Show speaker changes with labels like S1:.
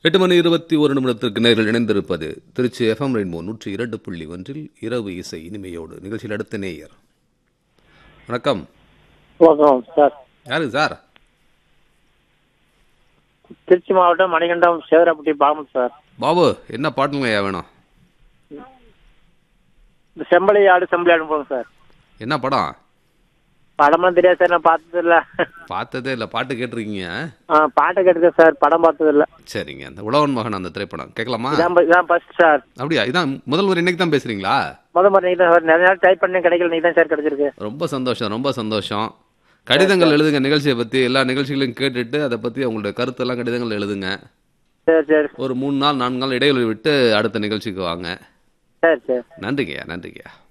S1: எட்டு மணி இருபத்தி ஒரு நிமிடத்திற்கு நேரில் இணைந்திருப்பது திருச்சி எஃப்எம் ரெயின்போ நூற்றி இரண்டு புள்ளி ஒன்றில் இரவு இசை இனிமையோடு நிகழ்ச்சியில் அடுத்த நேயர் வணக்கம்
S2: வணக்கம் சார்
S1: யாரு சார்
S2: திருச்சி மாவட்டம் மணிகண்டம் சேவராப்பட்டி பாமன் சார்
S1: பாபு என்ன பாட்டுங்கய்யா வேணும்
S2: இந்த செம்பளி ஆடு செம்பளி ஆடு போங்க சார்
S1: என்ன படம்
S2: படம்லாம் தெரியாது சார் நான் பார்த்தது இல்ல
S1: பார்த்ததே இல்லை பாட்டு கேட்டிருக்கீங்க
S2: ஆ, பாட்டை கேட்டுக்கேன் சார் படம் பார்த்தது இல்ல
S1: சரிங்க அந்த உழவன் மகன் அந்த திரைப்படம் கேட்கலாமா
S2: இதான் ப- இதான் ஃபர்ஸ்ட் சார்
S1: அப்படியா இதான் முதல் ஒரு இன்னைக்கு தான் பேசுறீங்களா
S2: முத முறை நீங்க தான் சார் நிறைய நாள் டைப் பண்ணி கிடைக்கல நீங்க தான் சார் கிடைச்சிருக்கு
S1: ரொம்ப சந்தோஷம் ரொம்ப சந்தோஷம் கடிதங்கள் எழுதுங்க நிகழ்ச்சியை பற்றி எல்லா நிகழ்ச்சிகளையும் கேட்டுட்டு அதை பற்றி உங்களுடைய கருத்தெல்லாம் கடிதங்கள் எழுதுங்க
S2: சரி சரி
S1: ஒரு மூணு நாள் நான்கு நாள் இடைவெளி விட்டு அடுத்த நிகழ்ச்சிக்கு வாங்க
S2: சரி சரி
S1: நன்றிங்கய்யா நன்றிங்கய்யா